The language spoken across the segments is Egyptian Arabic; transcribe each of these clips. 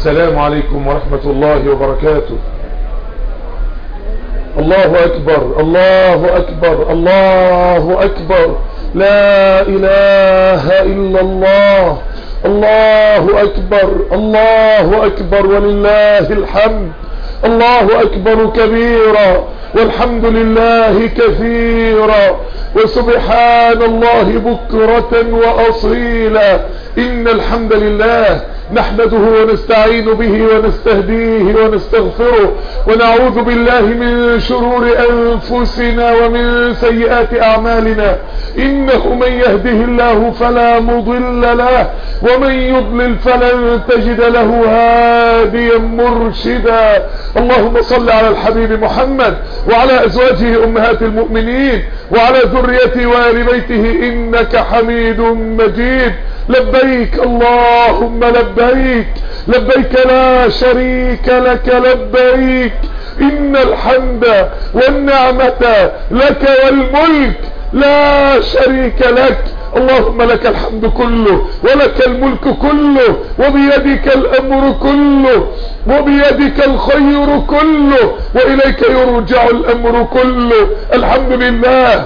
السلام عليكم ورحمة الله وبركاته الله أكبر الله أكبر الله أكبر لا إله إلا الله الله أكبر الله أكبر ولله الحمد الله أكبر كبيرا والحمد لله كثيرا وسبحان الله بكرة وأصيلا إن الحمد لله نحمده ونستعين به ونستهديه ونستغفره ونعوذ بالله من شرور أنفسنا ومن سيئات أعمالنا إنه من يهده الله فلا مضل له ومن يضلل فلن تجد له هاديا مرشدا اللهم صل على الحبيب محمد وعلى أزواجه أمهات المؤمنين وعلى ذريته وآل بيته إنك حميد مجيد لبيك اللهم لبيك لبيك لا شريك لك لبيك إن الحمد والنعمة لك والملك لا شريك لك اللهم لك الحمد كله ولك الملك كله وبيدك الأمر كله وبيدك الخير كله وإليك يرجع الأمر كله الحمد لله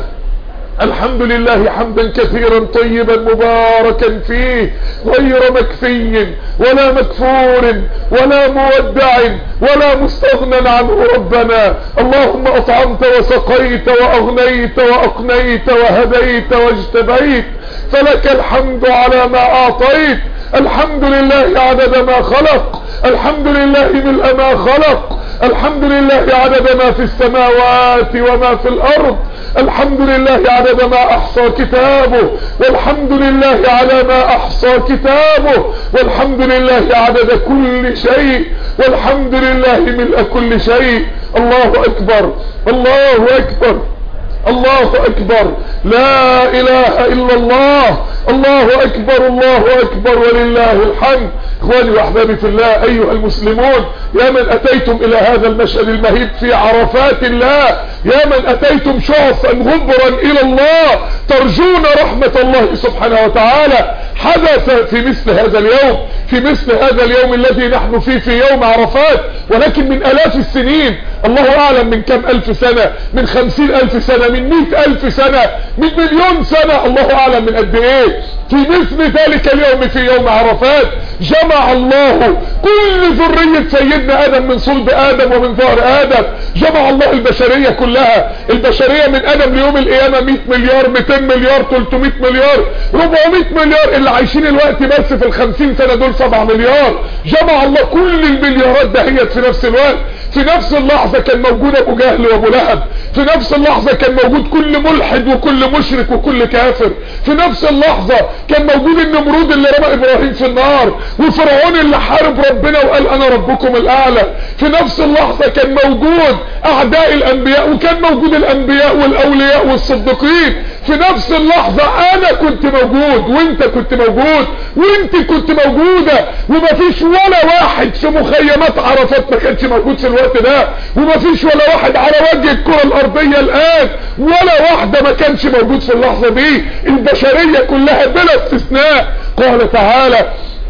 الحمد لله حمدا كثيرا طيبا مباركا فيه غير مكفي ولا مكفور ولا مودع ولا مستغنى عنه ربنا اللهم اطعمت وسقيت واغنيت واقنيت وهديت واجتبيت فلك الحمد على ما اعطيت الحمد لله عدد ما خلق الحمد لله ملء ما خلق الحمد لله عدد ما في السماوات وما في الارض الحمد لله عدد ما احصى كتابه والحمد لله على ما احصى كتابه والحمد لله عدد كل شيء والحمد لله ملء كل شيء الله اكبر الله اكبر الله اكبر لا اله الا الله الله اكبر الله اكبر ولله الحمد اخواني واحبابي في الله ايها المسلمون يا من اتيتم الى هذا المشهد المهيب في عرفات الله يا من اتيتم شعصا غبرا الى الله ترجون رحمة الله سبحانه وتعالى حدث في مثل هذا اليوم في مثل هذا اليوم الذي نحن فيه في يوم عرفات ولكن من الاف السنين الله اعلم من كم الف سنة من خمسين الف سنة من مئة الف سنة من مليون سنة الله اعلم من قد ايه في مثل ذلك اليوم في يوم عرفات جمع الله كل ذرية سيدنا ادم من صلب ادم ومن ظهر ادم جمع الله البشرية كلها البشرية من ادم ليوم القيامة 100 مليار 200 مليار 300 مليار 400 مليار اللي عايشين الوقت بس في الخمسين سنة دول 7 مليار جمع الله كل المليارات دهيت في نفس الوقت في نفس اللحظة كان موجود ابو جهل وابو لهب في نفس اللحظة كان موجود كل ملحد وكل مشرك وكل كافر في نفس اللحظة كان موجود النمرود اللي رمى ابراهيم في النار وفرعون اللي حارب ربنا وقال انا ربكم الاعلى في نفس اللحظة كان موجود اعداء الانبياء وكان موجود الانبياء والاولياء والصديقين في نفس اللحظة انا كنت موجود وانت كنت موجود وانت كنت موجودة ومفيش ولا واحد في مخيمات عرفات ما كانش موجود في الوقت ده ومفيش ولا واحد على وجه الكرة الارضية الان ولا واحدة ما كانش موجود في اللحظة دي البشرية كلها بلا استثناء قال تعالى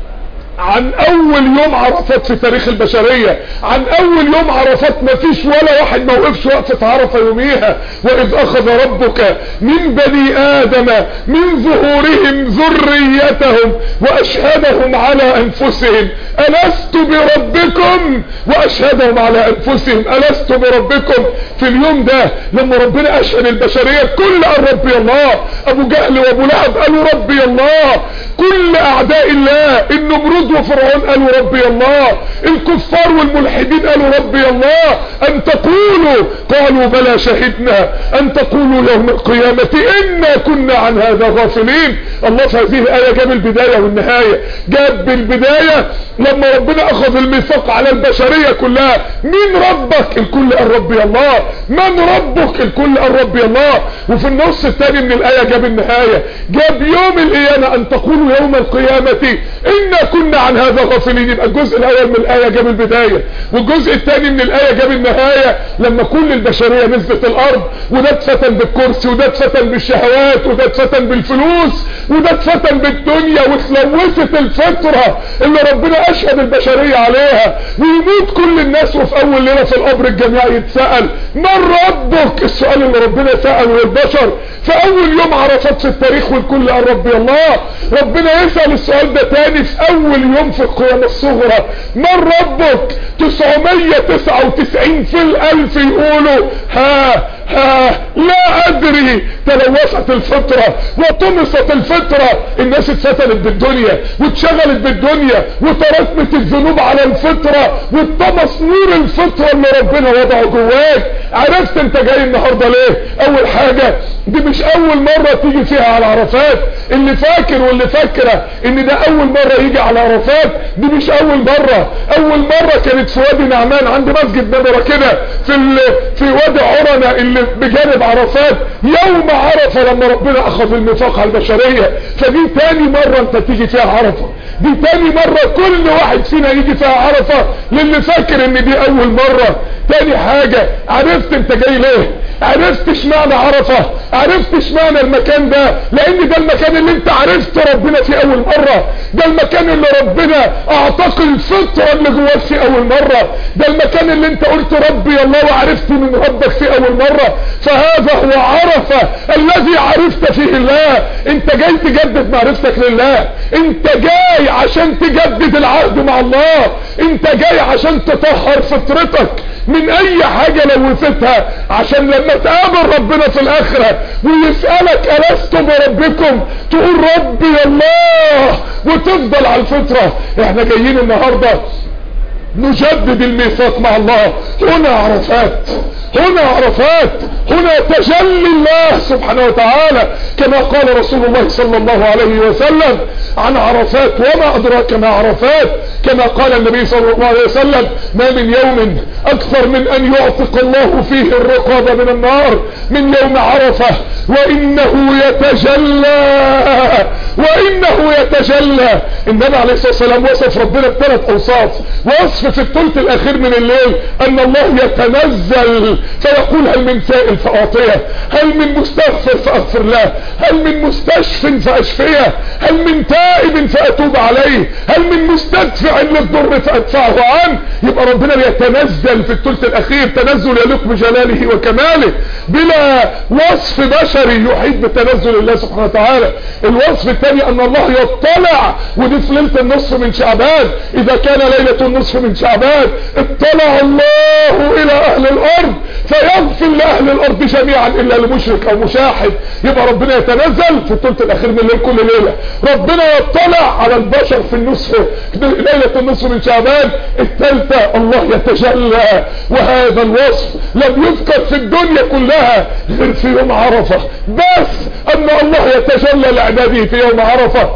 عن اول يوم عرفات في تاريخ البشرية عن اول يوم عرفات ما فيش ولا واحد ما وقفش وقفة عرفة يوميها واذ اخذ ربك من بني ادم من ظهورهم ذريتهم واشهدهم على انفسهم الست بربكم واشهدهم على انفسهم الست بربكم في اليوم ده لما ربنا اشهد البشرية كل قال ربي الله ابو جهل وابو لهب قالوا ربي الله كل اعداء الله النمرود وفرعون قالوا ربي الله الكفار والملحدين قالوا ربي الله ان تقولوا قالوا بلى شهدنا ان تقولوا يوم القيامة انا كنا عن هذا غافلين الله في هذه الايه جاب البداية والنهاية جاب بالبداية لما ربنا اخذ الميثاق على البشرية كلها مين ربك الكل قال ربي الله من ربك الكل قال ربي الله وفي النص الثاني من الايه جاب النهاية جاب يوم القيامة ان تقولوا يوم القيامة انا كنا عن هذا غافلين يبقى الجزء الاول من الايه جاب البدايه والجزء الثاني من الايه جاب النهايه لما كل البشريه نزلت الارض وده اتفتن بالكرسي وده اتفتن بالشهوات وده اتفتن بالفلوس وده اتفتن بالدنيا واتلوثت الفطره اللي ربنا اشهد البشريه عليها ويموت كل الناس وفي اول ليله في القبر الجميع يتسال من ربك السؤال اللي ربنا ساله للبشر في اول يوم عرفات في التاريخ والكل قال ربي الله ربنا يسال السؤال ده تاني في اول يوم في القيامه الصغرى من ربك 999 في الالف يقولوا ها ها لا ادري تلوثت الفطرة وطمست الفطرة الناس اتفتنت بالدنيا واتشغلت بالدنيا وتراكمت الذنوب على الفطرة واتطمس نور الفطرة اللي ربنا وضعه جواك عرفت انت جاي النهاردة ليه اول حاجة دي مش اول مرة تيجي فيها على عرفات اللي فاكر واللي فاكرة ان ده اول مرة يجي على عرفات دي مش اول مرة اول مرة كانت في وادي نعمان عند مسجد نبرة كده في في وادي عرنة اللي بجانب عرفات يوم عرفة لما ربنا اخذ الميثاق على البشرية فدي تاني مرة انت تيجي فيها عرفة دي تاني مرة كل واحد فينا يجي فيها عرفة للي فاكر ان دي اول مرة تاني حاجة عرفت انت جاي ليه عرفت اشمعنى عرفة عرفت اشمعنى المكان ده لان ده المكان اللي انت عرفت ربنا فيه اول مرة ده المكان اللي ربنا اعتق الفطرة اللي جواك في اول مرة ده المكان اللي انت قلت ربي الله وعرفت من ربك في اول مرة فهذا هو عرفة الذي عرفت فيه الله انت جاي تجدد معرفتك لله انت جاي عشان تجدد العهد مع الله انت جاي عشان تطهر فطرتك من اي حاجة لوثتها عشان لما تقابل ربنا في الاخرة ويسألك ألست بربكم تقول ربي الله وتفضل على الفطرة احنا جايين النهاردة نجدد الميثاق مع الله هنا عرفات هنا عرفات هنا تجلي الله سبحانه وتعالى كما قال رسول الله صلى الله عليه وسلم عن عرفات وما أدراك ما عرفات كما قال النبي صلى الله عليه وسلم ما من يوم أكثر من أن يعتق الله فيه الرقابة من النار من يوم عرفة وإنه يتجلى وإنه يتجلى النبي عليه الصلاة والسلام وصف ربنا بثلاث أوصاف وصف في الثلث الأخير من الليل أن الله يتنزل فيقول هل من سائل فأعطيه هل من مستغفر فأغفر له هل من مستشف فأشفيه هل من تائب فأتوب عليه هل من مستدفع للضر فأدفعه عنه يبقى ربنا بيتنزل في الثلث الأخير تنزل يليق بجلاله وكماله بلا وصف بشري يحيط بتنزل الله سبحانه وتعالى الوصف الثاني أن الله يطلع ودي في ليلة النصف من شعبان إذا كان ليلة النصف من شعبان اطلع الله إلى أهل الأرض فيغفر لأهل الأرض جميعا إلا لمشرك أو مشاحد يبقى ربنا يتنزل في الثلث الأخير من الليل كل ليلة ربنا يطلع على البشر في النصف ليلة النصف من شعبان الثالثة الله يتجلى وهذا الوصف لم يذكر في الدنيا كلها غير في يوم عرفة بس أن الله يتجلى لعباده في يوم عرفة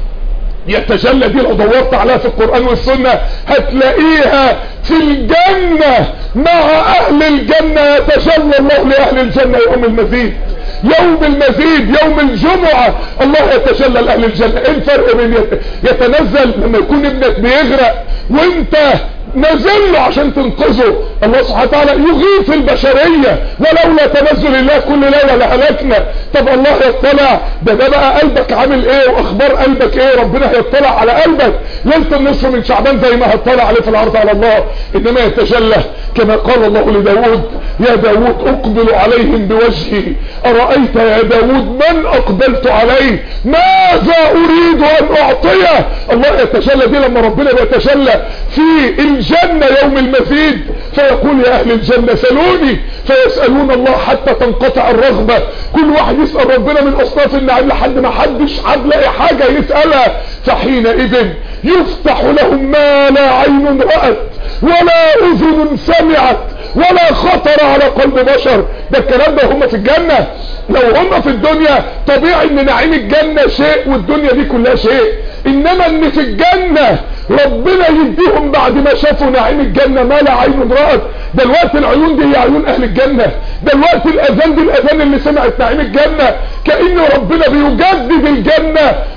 يتجلى دي لو دورت عليها في القرآن والسنة هتلاقيها في الجنة مع اهل الجنة يتجلى الله لاهل الجنة يوم المزيد يوم المزيد يوم الجمعة الله يتجلى لاهل الجنة ايه الفرق بين يتنزل لما يكون ابنك بيغرق وانت نزل له عشان تنقذه الله سبحانه وتعالى يغيث البشرية ولولا تنزل الله كل ليلة لهلكنا طب الله يطلع ده ده بقى قلبك عامل ايه واخبار قلبك ايه ربنا هيطلع على قلبك ليلة النصف من شعبان زي ما هيطلع عليه في العرض على الله انما يتجلى كما قال الله لداود يا داود اقبل عليهم بوجهي ارأيت يا داود من اقبلت عليه ماذا اريد ان اعطيه الله يتجلى دي لما ربنا بيتجلى في الجنة يوم المزيد فيقول يا اهل الجنة سلوني فيسألون الله حتى تنقطع الرغبة كل واحد يسأل ربنا من اصناف النعيم لحد ما حدش هتلاقي حاجة يسألها فحينئذ يفتح لهم ما لا عين رأت ولا اذن سمعت ولا خطر على قلب بشر ده الكلام ده هم في الجنة لو هم في الدنيا طبيعي ان نعيم الجنة شيء والدنيا دي كلها شيء انما ان في الجنة ربنا يديهم بعد ما شافوا نعيم الجنة ما لا عين رأت ده الوقت العيون دي هي عيون اهل الجنة ده الوقت الاذان دي الاذان اللي سمعت نعيم الجنة كأن ربنا بيجدد الجنة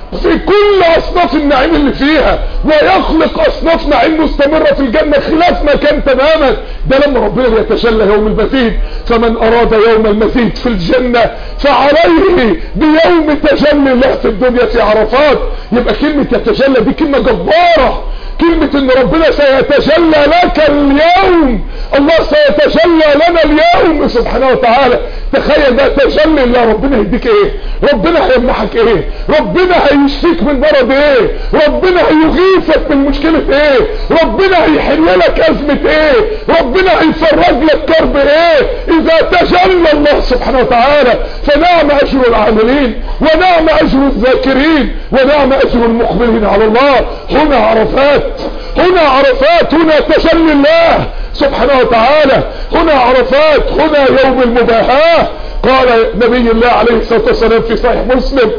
في كل اصناف النعيم اللي فيها ويخلق اصناف نعيم مستمرة في الجنة خلاف ما كان تماما ده لما ربنا يتجلى يوم المزيد فمن اراد يوم المزيد في الجنة فعليه بيوم تجلي الله في الدنيا في عرفات يبقى كلمة يتجلى دي كلمة جبارة كلمة ان ربنا سيتجلى لك اليوم الله سيتجلى لنا اليوم سبحانه وتعالى تخيل بقى تجلي الله ربنا يديك ايه ربنا هيمنحك ايه ربنا هيشفيك من مرض ايه ربنا هيغيثك من مشكلة ايه ربنا هيحل لك ازمة ايه ربنا هيفرج لك كرب ايه اذا تجلى الله سبحانه وتعالى فنعم اجر العاملين ونعم اجر الذاكرين ونعم اجر المقبلين على الله هنا عرفات هنا عرفات هنا تجلي الله سبحانه وتعالى هنا عرفات هنا يوم المباهاة قال نبي الله عليه الصلاة والسلام في صحيح مسلم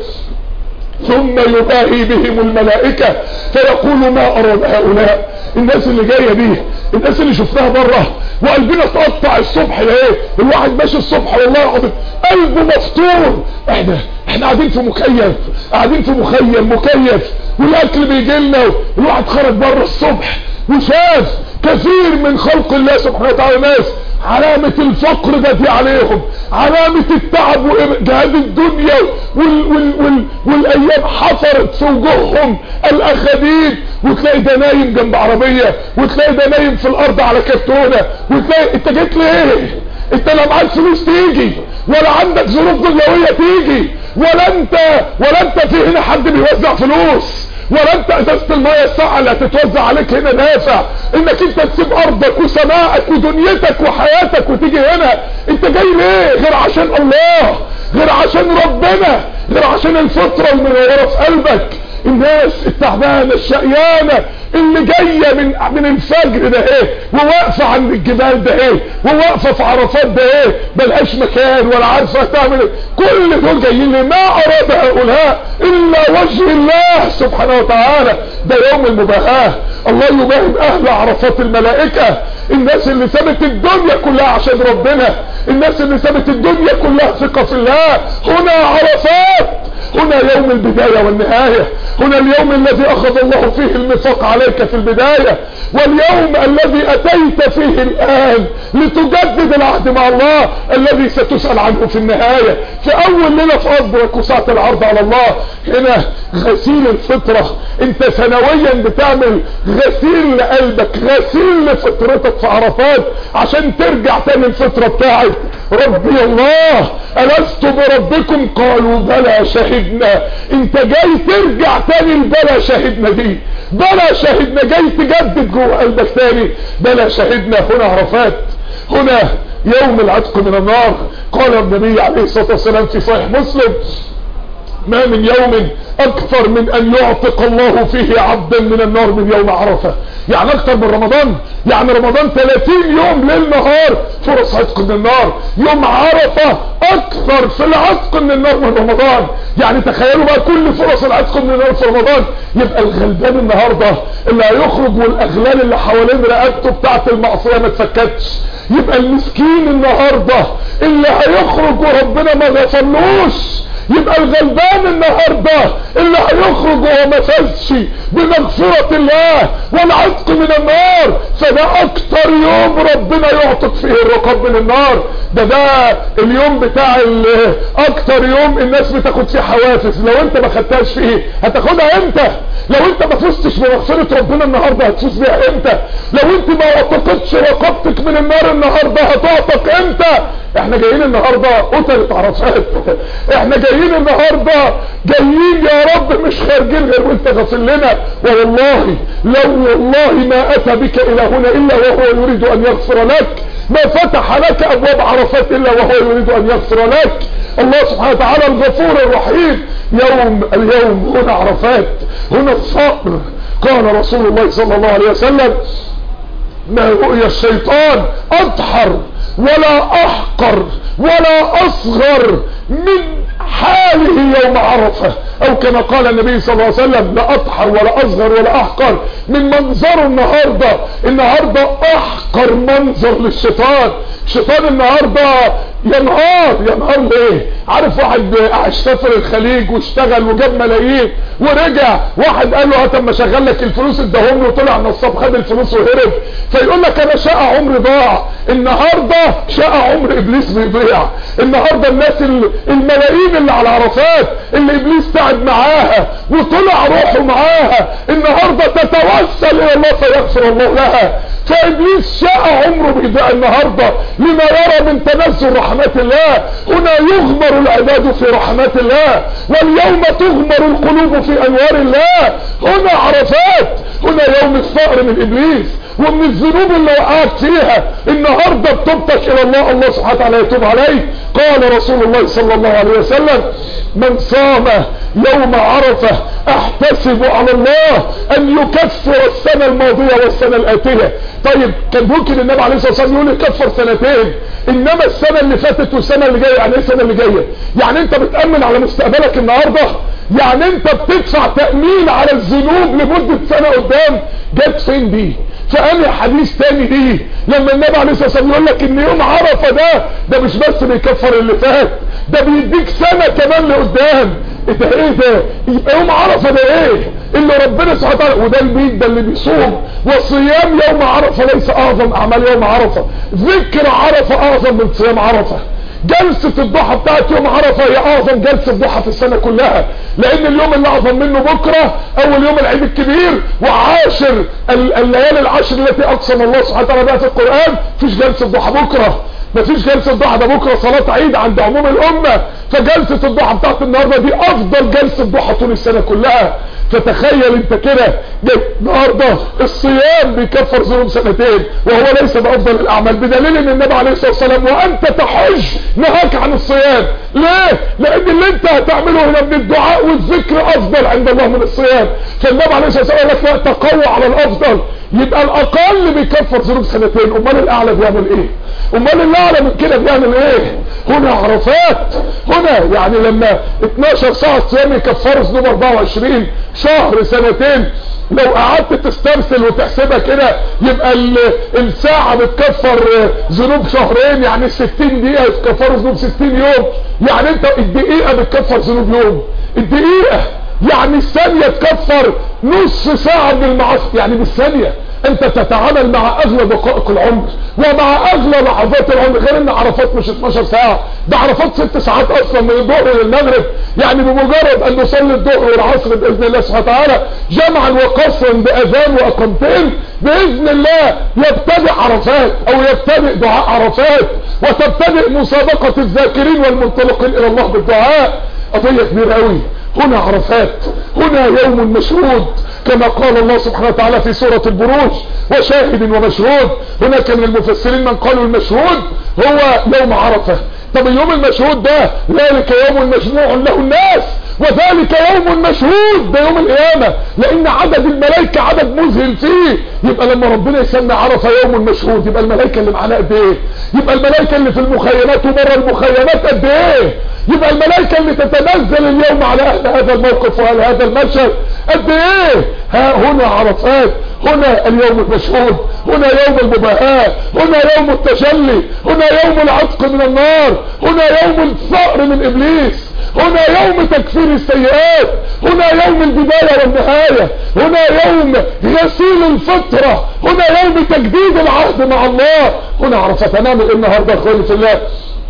ثم يباهي بهم الملائكة فيقول ما أراد هؤلاء الناس اللي جاية دي الناس اللي شفناها بره وقلبنا تقطع الصبح ايه الواحد ماشي الصبح والله العظيم قلبه مفتور احنا احنا قاعدين في مكيف قاعدين في مخيم مكيف والاكل بيجي لنا الواحد خرج بره الصبح وشاف كثير من خلق الله سبحانه وتعالى ناس علامة الفقر ده دي عليهم علامة التعب وجهاد الدنيا وال وال وال والايام حفرت في وجوههم الاخديد وتلاقي ده نايم جنب عربية وتلاقي ده نايم في الارض على كرتونة وتلاقي انت جيت ليه انت لا معاك فلوس تيجي ولا عندك ظروف دنيوية تيجي ولا انت ولا انت في هنا حد بيوزع فلوس ولا انت ازازة المية الساعة اللي هتتوزع عليك هنا نافع انك انت تسيب ارضك وسماءك ودنيتك وحياتك وتيجي هنا انت جاي ليه غير عشان الله غير عشان ربنا غير عشان الفطرة المنورة في قلبك الناس التعبانة الشقيانة اللي جاية من من الفجر ده ايه وواقفة عند الجبال ده ايه وواقفة في عرفات ده ايه ملهاش مكان ولا عارفة تعمل ايه كل دول جايين ليه ما اراد هؤلاء الا وجه الله سبحانه وتعالى ده يوم المباهاة الله يباهم اهل عرفات الملائكة الناس اللي سابت الدنيا كلها عشان ربنا الناس اللي سابت الدنيا كلها ثقة في الله هنا عرفات هنا يوم البداية والنهاية هنا اليوم الذي اخذ الله فيه الميثاق عليك في البداية واليوم الذي اتيت فيه الان لتجدد العهد مع الله الذي ستسأل عنه في النهاية في اول ليلة في قبرك وساعة العرض على الله هنا غسيل الفطرة انت سنويا بتعمل غسيل لقلبك غسيل لفطرتك في عرفات عشان ترجع تاني الفطرة بتاعك ربي الله ألست بربكم قالوا بلى شهدنا انت جاي ترجع تاني البلى شهدنا دي بلى شهدنا جاي تجدد جوه قلبك تاني بلى شهدنا هنا عرفات هنا يوم العتق من النار قال النبي عليه الصلاة والسلام في صحيح مسلم ما من يوم اكثر من ان يعتق الله فيه عبدا من النار من يوم عرفة يعني اكثر من رمضان يعني رمضان 30 يوم ليل نهار فرص عتق من النار يوم عرفة اكثر في العتق من النار من رمضان يعني تخيلوا بقى كل فرص العتق من النار في رمضان يبقى الغلبان النهاردة اللي هيخرج والاغلال اللي حوالين رقبته بتاعت المعصية ما اتفكتش يبقى المسكين النهاردة اللي هيخرج وربنا ما غفرلوش يبقى الغلبان النهاردة اللي هيخرج وهو ما فازش بمغفرة الله والعتق من النار فده اكتر يوم ربنا يعتق فيه الرقاب من النار ده ده اليوم بتاع اكتر يوم الناس بتاخد فيه حوافز لو انت ما خدتهاش فيه هتاخدها امتى لو انت ما فزتش بمغفرة ربنا النهاردة هتفوز بيها امتى لو انت ما اعتقدش رقبتك من النار النهاردة هتعتق امتى احنا جايين النهاردة قتلة عرفات احنا جايين النهاردة جايين يا رب مش خارجين غير وانت غفر لنا والله لو والله ما اتى بك الى هنا الا وهو يريد ان يغفر لك ما فتح لك ابواب عرفات الا وهو يريد ان يغفر لك الله سبحانه وتعالى الغفور الرحيم يوم اليوم هنا عرفات هنا الصقر قال رسول الله صلى الله عليه وسلم ما رؤيا الشيطان اضحر ولا احقر ولا اصغر من حاله يوم عرفة او كما قال النبي صلى الله عليه وسلم لا اطحر ولا اصغر ولا احقر من منظره النهاردة النهاردة احقر منظر للشيطان الشيطان النهاردة يا نهار يا نهار ليه عارف واحد قاعد سافر الخليج واشتغل وجاب ملايين ورجع واحد قال له هات اما اشغل لك الفلوس اداهم له طلع نصاب خد الفلوس وهرب فيقول لك انا شقى عمري ضاع النهارده شقى عمر ابليس بيضيع النهارده الناس الملايين اللي على عرفات اللي ابليس تعب معاها وطلع روحه معاها النهارده تتوسل الى الله فيغفر الله لها فابليس شقى عمره بيضيع النهارده لما يرى من تنزل رحمات الله هنا يغمر العباد في رحمات الله واليوم تغمر القلوب في انوار الله هنا عرفات هنا يوم الثأر من ابليس ومن الذنوب اللي وقعت فيها النهاردة بتبتك الى الله الله سبحانه وتعالى يتوب عليك قال رسول الله صلى الله عليه وسلم من صام يوم عرفة احتسب على الله ان يكفر السنة الماضية والسنة الاتية طيب كان ممكن النبي عليه الصلاة والسلام يقول يكفر سنتين انما السنة اللي فاتت والسنة اللي جاية يعني ايه السنة اللي جاية يعني انت بتأمن على مستقبلك النهاردة يعني انت بتدفع تأمين على الذنوب لمدة سنة قدام جت فين دي فأنهي حديث تاني دي لما النبي عليه الصلاة والسلام يقول لك ان يوم عرفة ده ده مش بس بيكفر اللي فات ده بيديك سنة كمان لقدام ده ايه ده يبقى يوم عرفة ده ايه اللي ربنا سبحانه وتعالى وده البيت ده اللي بيصوم وصيام يوم عرفة ليس اعظم اعمال يوم عرفة ذكر عرفة اعظم من صيام عرفة جلسة الضحى بتاعت يوم عرفة هي اعظم جلسة ضحى في السنة كلها لان اليوم اللي اعظم منه بكرة اول يوم العيد الكبير وعاشر الليالي العشر التي اقسم الله سبحانه وتعالى بها في القرآن فيش جلسة ضحى بكرة مفيش جلسة ضحى ده بكرة صلاة عيد عند عموم الامة فجلسة الضحى بتاعت النهاردة دي افضل جلسة ضحى طول السنة كلها فتخيل انت كده النهارده الصيام بيكفر ذنوب سنتين وهو ليس بافضل الاعمال بدليل ان النبي عليه الصلاه والسلام وانت تحج نهاك عن الصيام ليه لان اللي انت هتعمله هنا من الدعاء والذكر افضل عند الله من الصيام فالنبي عليه الصلاه والسلام قال لك تقوى على الافضل يبقى الاقل بيكفر ذنوب سنتين امال الاعلى بيعمل ايه امال الاعلى من كده بيعمل ايه هنا عرفات هنا يعني لما 12 ساعه صيام يكفروا ذنوب 24 شهر سنتين لو قعدت تسترسل وتحسبها كده يبقى الساعة بتكفر ذنوب شهرين يعني 60 دقيقة يتكفروا ذنوب 60 يوم يعني انت الدقيقة بتكفر ذنوب يوم الدقيقة يعني الثانية تكفر نص ساعة من المعاصي يعني بالثانية انت تتعامل مع اغلى دقائق العمر ومع اغلى لحظات العمر غير ان عرفات مش 12 ساعة ده عرفات 6 ساعات اصلا من الظهر للمغرب يعني بمجرد ان نصلي الظهر والعصر باذن الله سبحانه وتعالى جمعا وقصرا باذان واقامتين باذن الله يبتدئ عرفات او يبتدئ دعاء عرفات وتبتدئ مسابقة الذاكرين والمنطلقين الى الله بالدعاء قضية كبيرة قوي هنا عرفات هنا يوم مشهود كما قال الله سبحانه وتعالى في سورة البروج وشاهد ومشهود هناك من المفسرين من قالوا المشهود هو يوم عرفة طب اليوم المشهود ده ذلك يوم مجموع له الناس وذلك يوم مشهود ده يوم القيامة لان عدد الملائكة عدد مذهل فيه يبقى لما ربنا يسمي عرفة يوم مشهود يبقى الملائكة اللي معانا قد ايه يبقى الملائكة اللي في المخيمات وبره المخيمات قد ايه يبقى الملائكة اللي تتنزل اليوم على اهل هذا الموقف واهل هذا المشهد قد ايه ها هنا عرفات هنا اليوم المشهود هنا يوم المباهاة هنا يوم التجلي هنا يوم العتق من النار هنا يوم الثأر من ابليس هنا يوم تكفير السيئات هنا يوم البداية والنهاية هنا يوم غسيل الفطرة هنا يوم تجديد العهد مع الله هنا عرفات هنعمل النهاردة اخواني في الله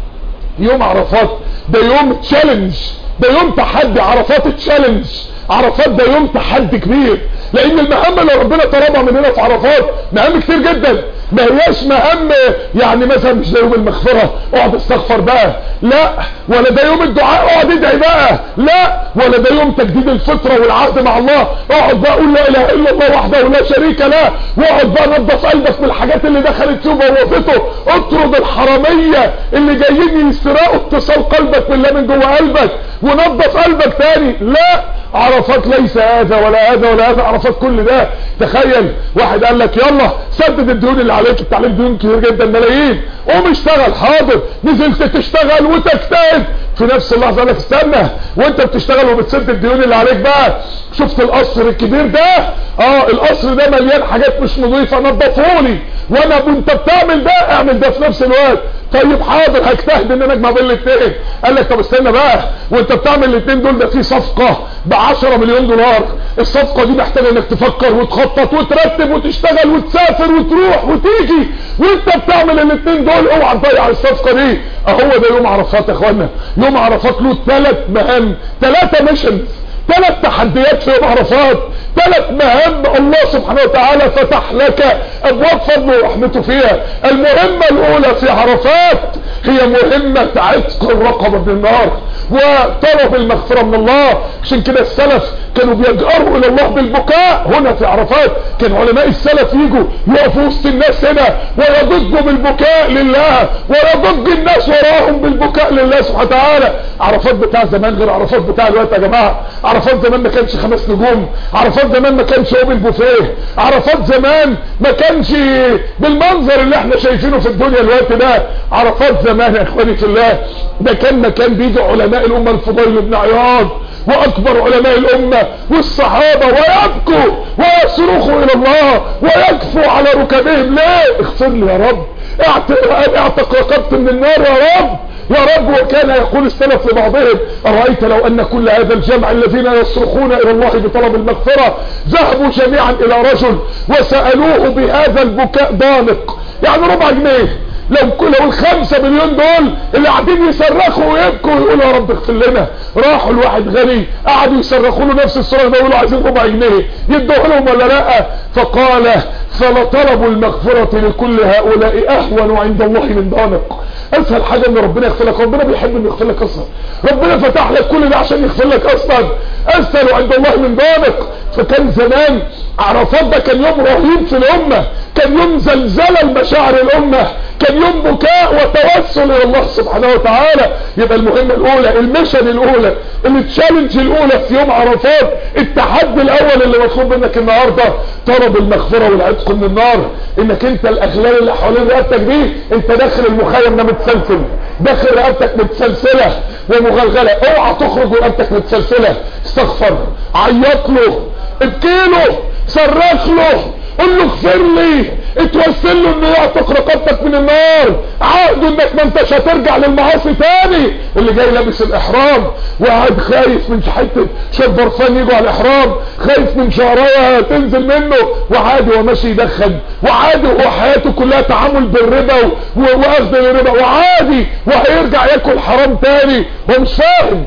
يوم عرفات ده يوم تشالنج ده يوم تحدي عرفات تشالنج عرفات ده يوم تحدي كبير لان المهام اللي ربنا طلبها مننا في عرفات مهام كتير جدا ما هياش مهام يعني مثلا مش ده يوم المغفرة اقعد استغفر بقى لا ولا ده يوم الدعاء اقعد ادعي بقى لا ولا ده يوم تجديد الفطرة والعهد مع الله اقعد بقى قول لا اله الا الله وحده لا شريك له واقعد بقى نظف قلبك من الحاجات اللي دخلت فيه ووظفته اطرد الحرامية اللي جايين يسرقوا اتصال قلبك بالله من جوه قلبك ونظف قلبك تاني لا عرفات ليس هذا ولا هذا ولا هذا عرفات كل ده تخيل واحد قال لك يلا سدد الديون اللي عليك انت عليك ديون كتير جدا ملايين قوم اشتغل حاضر نزلت تشتغل وتجتهد في نفس اللحظه قال لك استنى وانت بتشتغل وبتسد الديون اللي عليك بقى شفت القصر الكبير ده اه القصر ده مليان حاجات مش نظيفه نضفهولي وانا وانت بتعمل ده اعمل ده في نفس الوقت طيب حاضر هجتهد ان انا اجمع بين الاثنين قال لك طب استنى بقى وانت بتعمل الاثنين دول ده في صفقه ب 10 مليون دولار الصفقه دي محتاجه انك تفكر وتخطط وترتب وتشتغل وتسافر وتروح وتيجي وانت بتعمل الاثنين دول اوعى تضيع الصفقه دي اهو ده يوم عرفات يا اخوانا يوم عرفات له ثلاث مهام ثلاثه ميشنز ثلاث تحديات في يوم عرفات ثلاث مهام الله سبحانه وتعالى فتح لك ابواب فضله ورحمته فيها المهمة الاولى في عرفات هي مهمة عتق الرقبة من النار وطلب المغفرة من الله عشان كده السلف كانوا بيجأروا الى الله بالبكاء هنا في عرفات كان علماء السلف يجوا يقفوا وسط الناس هنا ويضجوا بالبكاء لله ويضج الناس وراهم بالبكاء لله سبحانه وتعالى عرفات بتاع زمان غير عرفات بتاع الوقت يا جماعة عرفات زمان ما كانش خمس نجوم عرفات زمان ما كانش اوبن بوفيه عرفات زمان ما كانش بالمنظر اللي احنا شايفينه في الدنيا الوقت ده عرفات زمان يا اخواني في الله ده كان مكان بيجي علماء الامه الفضيل بن عياض واكبر علماء الامه والصحابه ويبكوا ويصرخوا الى الله ويكفوا على ركبهم ليه اغفر لي يا رب اعتق رقبت من النار يا رب يا رب وكان يقول السلف لبعضهم أرأيت لو أن كل هذا الجمع الذين يصرخون إلى الله بطلب المغفرة ذهبوا جميعا إلى رجل وسألوه بهذا البكاء ضانق يعني ربع جنيه لو لو الخمسة مليون دول اللي قاعدين يصرخوا ويبكوا ويقولوا يا رب اغفر لنا راحوا لواحد غني قعدوا يصرخوا له نفس الصراخ ده يقولوا عايزين ربع جنيه يدوه لهم ولا لا فقال فلطلب المغفرة لكل هؤلاء اهون عند الله من ضانق اسهل حاجة ان ربنا يغفر لك ربنا بيحب انه يغفر لك اصلا ربنا فتح لك كل ده عشان يغفر لك اصلا اسهل عند الله من ضانق فكان زمان عرفات ده كان يوم رهيب في الامة كان يوم زلزلة المشاعر الامة كان يوم بكاء وتوسل الى الله سبحانه وتعالى يبقى المهمة الاولى المشن الاولى التشالنج الاولى في يوم عرفات التحدي الاول اللي مطلوب منك النهاردة طلب المغفرة والعتق من النار انك انت الاغلال اللي حوالين رقبتك دي انت داخل المخيم ده متسلسل داخل رقبتك متسلسلة ومغلغلة اوعى تخرج ورقبتك متسلسلة استغفر عيط له ابكيله صرخ له قل له اغفر لي اتوسل له انه يعتق رقبتك من النار عهده انك ما انتش هترجع للمعاصي تاني اللي جاي لابس الاحرام وقاعد خايف من حته شويه برفان يجوا على الاحرام خايف من شعرايه تنزل منه وعادي هو ماشي يدخن وعادي هو حياته كلها تعامل بالربا واخذ الربا وعادي وهيرجع ياكل حرام تاني هو مش فاهم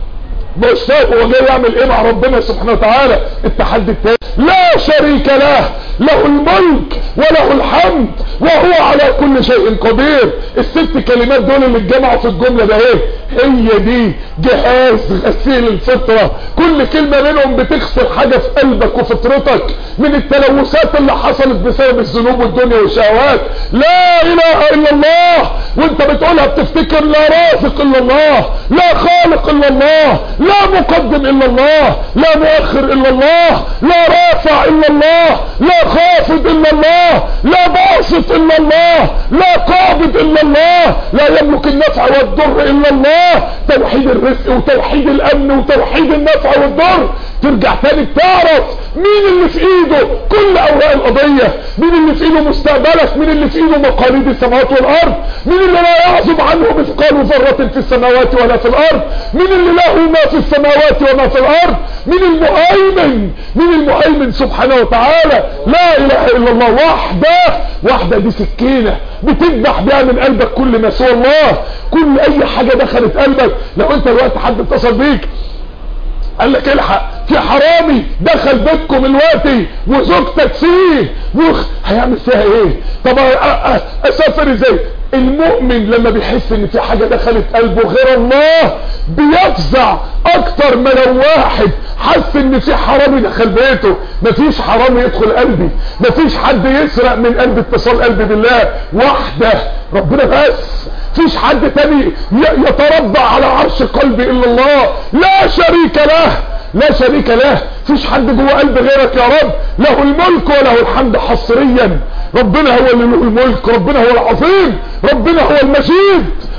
مش فاهم هو جاي يعمل ايه مع ربنا سبحانه وتعالى التحدي التاني لا شريك له له الملك وله الحمد وهو على كل شيء قدير الست كلمات دول اللي اتجمعوا في الجملة ده ايه هي دي جهاز غسيل الفطرة كل كلمة منهم بتغسل حاجة في قلبك وفطرتك من التلوثات اللي حصلت بسبب الذنوب والدنيا والشهوات لا اله الا الله وانت بتقولها بتفتكر لا رازق الا الله لا خالق الا الله لا مقدم الا الله لا مؤخر الا الله لا رافع الا الله لا خافض الا الله لا باسط الا الله لا قابض الا الله لا يملك النفع والضر الا الله توحيد الرزق وتوحيد الامن وتوحيد النفع والضر ترجع تاني تعرف مين اللي في ايده كل اوراق القضية مين اللي في ايده مستقبلك مين اللي في ايده مقاليد السماوات والارض مين اللي لا يعزب عنه مثقال ذرة في السماوات ولا في الارض مين اللي له ما في السماوات وما في الارض مين المؤمن مين المؤمن سبحانه وتعالى لا اله الا الله وحده وحده دي سكينة بتذبح بيها من قلبك كل ما سوى الله كل اي حاجة دخلت قلبك لو انت الوقت حد اتصل بيك قال لك الحق في حرامي دخل بيتكم الوقتي وزوجتك فيه وخ هيعمل فيها ايه طب اسافر ازاي المؤمن لما بيحس ان في حاجة دخلت قلبه غير الله بيفزع اكتر ما لو واحد حس ان في حرامي دخل بيته مفيش حرامي يدخل قلبي مفيش حد يسرق من قلب اتصال قلبي بالله واحدة ربنا بس فيش حد تاني يتربع على عرش قلبي الا الله لا شريك له لا شريك له فيش حد جوه قلب غيرك يا رب له الملك وله الحمد حصريا ربنا هو اللي له الملك ربنا هو العظيم ربنا هو المجيد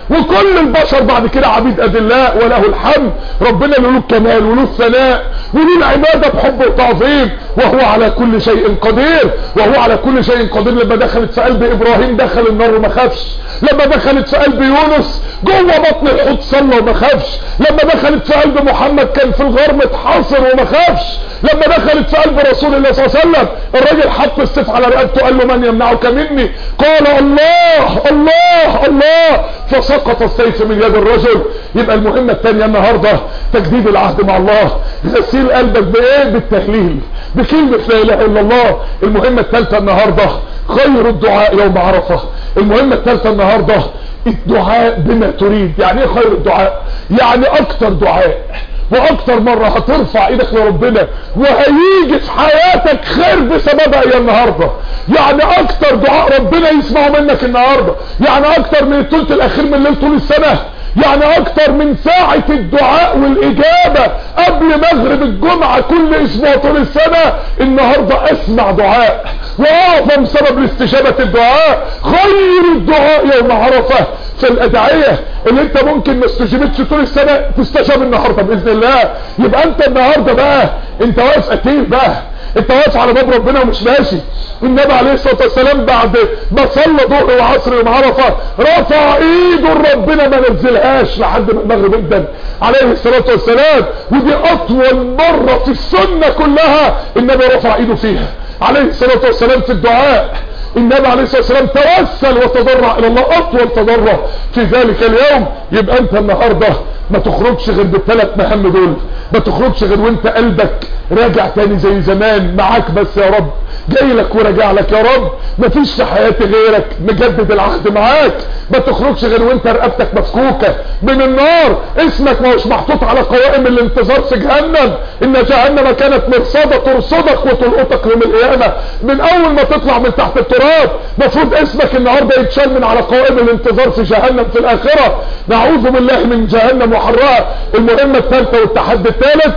وكل البشر بعد كده عبيد اذلاء وله الحمد ربنا له الكمال وله الثناء وله العبادة بحب وتعظيم وهو على كل شيء قدير وهو على كل شيء قدير لما دخلت في قلب ابراهيم دخل النار وما خافش لما دخلت في قلب يونس جوه بطن الحوت صلى وما خافش لما دخلت في قلب محمد كان في الغار متحاصر وما خافش لما دخلت في قلب رسول الله صلى الله عليه وسلم الراجل حط السيف على رقبته قال له من يمنعك مني قال الله الله الله فسقط السيف من يد الرجل يبقى المهمة الثانية النهاردة تجديد العهد مع الله غسيل قلبك بايه بالتهليل بكلمة لا اله الا الله المهمة الثالثة النهاردة خير الدعاء يوم عرفة المهمة الثالثة النهاردة الدعاء بما تريد يعني ايه خير الدعاء يعني اكتر دعاء واكتر مرة هترفع ايدك لربنا وهيجي في حياتك خير بسببها يا النهاردة يعني اكتر دعاء ربنا يسمعه منك النهاردة يعني اكتر من الثلث الاخير من الليل طول السنة يعني اكتر من ساعة الدعاء والاجابة قبل مغرب الجمعة كل اسبوع طول السنة النهاردة اسمع دعاء واعظم سبب لاستجابة الدعاء خير الدعاء يوم عرفة فالادعية اللي انت ممكن ما استجابتش طول السنة تستجاب النهاردة باذن الله يبقى انت النهاردة بقى انت واقف قتيل بقى انت واقف على باب ربنا ومش ماشي النبي عليه الصلاة والسلام بعد ما صلى ظهر وعصر يوم عرفة رفع ايده لربنا ما نزلهاش لحد ما المغرب ابدا عليه الصلاة والسلام ودي اطول مرة في السنة كلها النبي رفع ايده فيها عليه الصلاة والسلام في الدعاء النبي عليه الصلاة والسلام توسل وتضرع الى الله اطول تضرع في ذلك اليوم يبقى انت النهاردة ما تخرجش غير بالثلاث مهام دول ما تخرجش غير وانت قلبك راجع تاني زي زمان معاك بس يا رب جاي لك وراجع لك يا رب مفيش في حياتي غيرك مجدد العهد معاك ما تخرجش غير وانت رقبتك مفكوكة من النار اسمك ما هوش محطوط على قوائم الانتظار في جهنم ان جهنم كانت مرصادة ترصدك وتلقطك يوم القيامة من اول ما تطلع من تحت التراب مفروض اسمك النهاردة يتشال من على قوائم الانتظار في جهنم في الاخرة نعوذ بالله من جهنم وحرها المهمة الثالثة والتحدي الثالث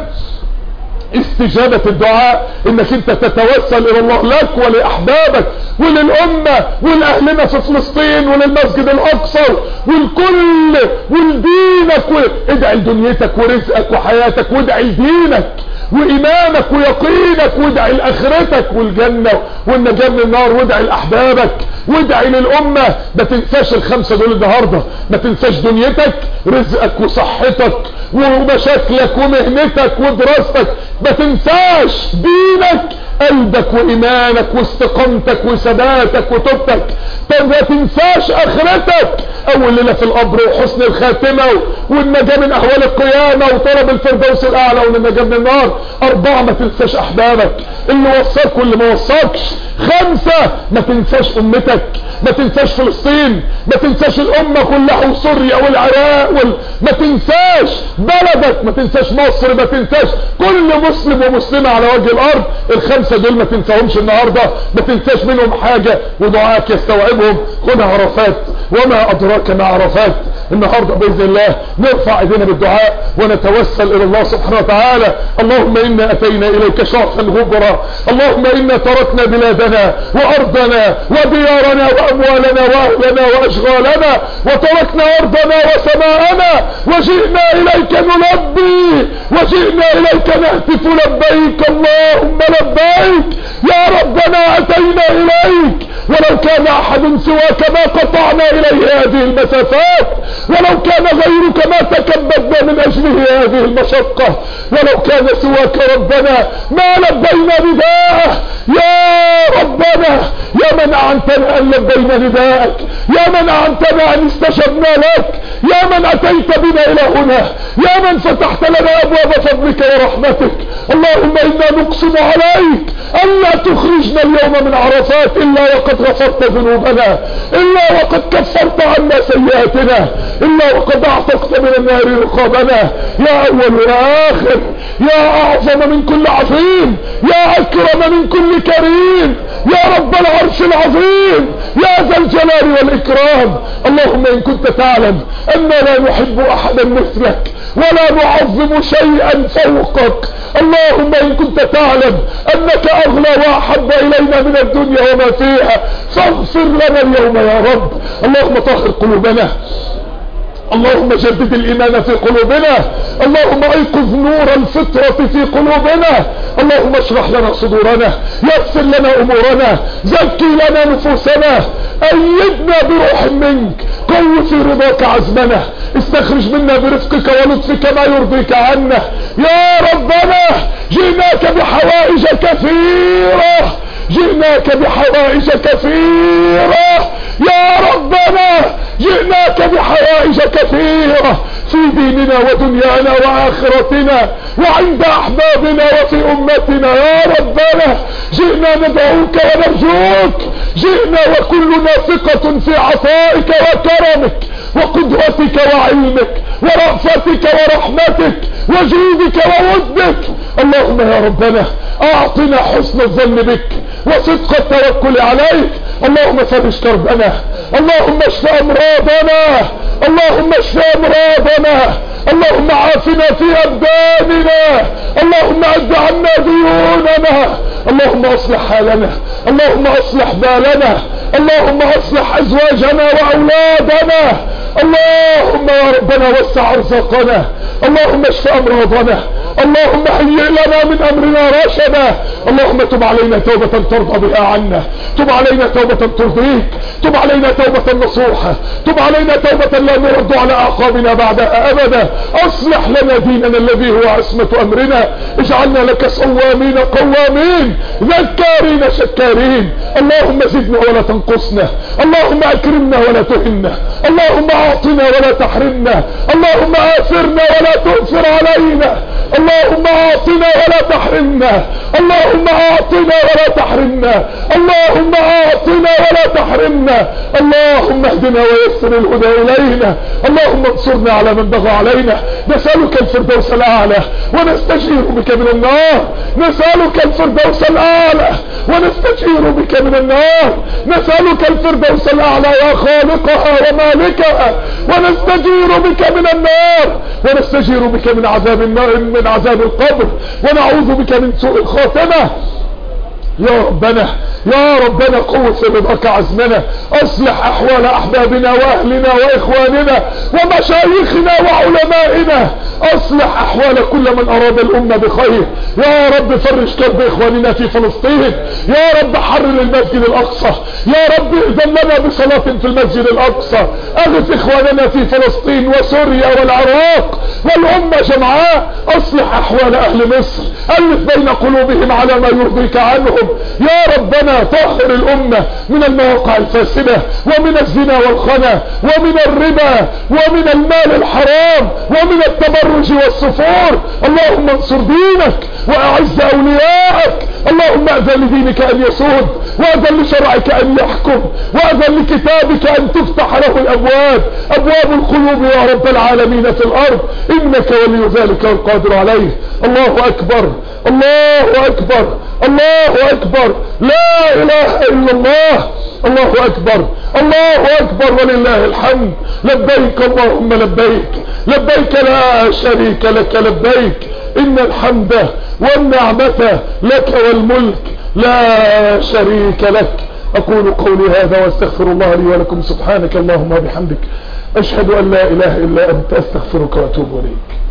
استجابة الدعاء انك انت تتوسل الى الله لك ولاحبابك وللامة ولأهلنا في فلسطين وللمسجد الاقصى والكل ولدينك ادعي لدنيتك ورزقك وحياتك وادعي لدينك وايمانك ويقينك وادعي لاخرتك والجنة والنجاة من النار وادعي لاحبابك وادعي للامة ما تنساش الخمسة دول النهاردة ما تنساش دنيتك رزقك وصحتك ومشاكلك ومهنتك ودراستك ما تنساش دينك قلبك وايمانك واستقامتك وثباتك وتوبتك ما تنساش اخرتك اول ليله في القبر وحسن الخاتمه والنجاه من اهوال القيامه وطلب الفردوس الاعلى والنجاه من النار اربعه ما تنساش احبابك اللي وصاك واللي ما وصاكش خمسه ما تنساش امتك ما تنساش فلسطين ما تنساش الامه كلها وسوريا والعراق وال... ما تنساش بلدك ما تنساش مصر ما تنساش كل مسلم ومسلمه على وجه الارض الخمسه دول ما تنساهمش النهارده ما تنساش منهم حاجه ودعاءك يستوعبهم خد عرفات وما ادراك ما عرفات النهارده باذن الله نرفع ايدينا بالدعاء ونتوسل الى الله سبحانه وتعالى اللهم انا اتينا اليك شرفا غبرا اللهم انا تركنا بلادنا وارضنا وديارنا واموالنا واهلنا واشغالنا وتركنا ارضنا وسماءنا وجئنا اليك نلبي وجئنا اليك نهتف لبيك اللهم لبيك يا ربنا اتينا اليك ولو كان احد سواك ما قطعنا اليه هذه المسافات ولو كان غيرك ما تكبدنا من اجله هذه المشقة ولو كان سواك ربنا ما لبينا نداءه يا ربنا يا من اعنتنا ان لبينا نداءك يا من اعنتنا ان استجبنا لك يا من اتيت بنا الى هنا يا من فتحت لنا ابواب فضلك ورحمتك اللهم انا نقسم عليك الا تخرجنا اليوم من عرفات الا وقد غفرت ذنوبنا الا وقد كفرت عنا سيئاتنا الا وقد اعتقت من النار رقابنا يا اول يا اخر يا اعظم من كل عظيم يا اكرم من كل كريم يا رب العرش العظيم يا ذا الجلال والاكرام اللهم ان كنت تعلم ان لا نحب احدا مثلك ولا نعظم شيئا فوقك اللهم ان كنت تعلم انك اغلى واحب الينا من الدنيا وما فيها فاغفر لنا اليوم يا رب اللهم طهر قلوبنا اللهم جدد الايمان في قلوبنا اللهم ايقظ نور الفطرة في قلوبنا اللهم اشرح لنا صدورنا يسر لنا امورنا زكي لنا نفوسنا ايدنا بروح منك قو في رضاك عزمنا استخرج منا برفقك ولطفك ما يرضيك عنا يا ربنا جئناك بحوائج كثيرة جئناك بحوائج كثيرة يا ربنا جئناك بحوائج كثيرة في ديننا ودنيانا واخرتنا وعند احبابنا وفي امتنا يا ربنا جئنا ندعوك ونرجوك جئنا وكلنا ثقة في عطائك وكرمك وقدرتك وعلمك ورأفتك ورحمتك وجودك وودك اللهم يا ربنا اعطنا حسن الظن بك وصدق التوكل عليك اللهم فرج كربنا اللهم اشف امراضنا اللهم اشف امراضنا اللهم عافنا في ابداننا اللهم عد عنا ديوننا اللهم اصلح حالنا اللهم اصلح بالنا اللهم اصلح ازواجنا واولادنا اللهم يا ربنا وسع ارزاقنا اللهم اشف امراضنا اللهم هيئ لنا من امرنا رشدا اللهم تب علينا توبة ترضى بها عنا تب علينا توبة ترضيك تب علينا توبة نصوحة تب علينا توبة لا نرد على اعقابنا بعدها ابدا اصلح لنا ديننا الذي هو عصمة امرنا اجعلنا لك صوامين قوامين ذكارين شكارين اللهم زدنا ولا تنقصنا اللهم اكرمنا ولا تهنا اللهم اعطنا ولا تحرمنا اللهم اثرنا ولا تؤثر علينا اللهم اعطنا ولا تحرمنا اللهم اعطنا ولا تحرمنا اللهم اعطنا ولا تحرمنا اللهم اهدنا ويسر الهدى الينا اللهم انصرنا على من بغى علينا نسألك الفردوس الاعلى ونستجير بك من النار نسألك الفردوس الاعلى ونستجير بك من النار نسألك الفردوس الاعلى يا خالقها ومالكها ونستجير بك من النار ونستجير بك من عذاب النار من عذاب القبر ونعوذ بك من سوء الخاتمة يا ربنا يا ربنا قوة رضاك عزمنا اصلح احوال احبابنا واهلنا واخواننا ومشايخنا وعلمائنا اصلح احوال كل من اراد الامة بخير يا رب فرج كرب اخواننا في فلسطين يا رب حرر المسجد الاقصى يا رب اذن لنا بصلاة في المسجد الاقصى اغث اخواننا في فلسطين وسوريا والعراق والامة جمعاء اصلح احوال اهل مصر الف بين قلوبهم على ما يرضيك عنهم يا ربنا طهر الامة من المواقع الفاسدة ومن الزنا والخنا ومن الربا ومن المال الحرام ومن التبرج والسفور اللهم انصر دينك واعز اولياءك اللهم اذن لدينك ان يسود واذن لشرعك ان يحكم واذن لكتابك ان تفتح له الابواب ابواب القلوب يا رب العالمين في الارض انك ولي ذلك والقادر عليه الله اكبر الله اكبر الله اكبر لا اله الا الله الله اكبر الله اكبر ولله الحمد لبيك اللهم لبيك لبيك لا شريك لك لبيك ان الحمد والنعمة لك والملك لا شريك لك اقول قولي هذا واستغفر الله لي ولكم سبحانك اللهم وبحمدك اشهد ان لا اله الا انت استغفرك واتوب اليك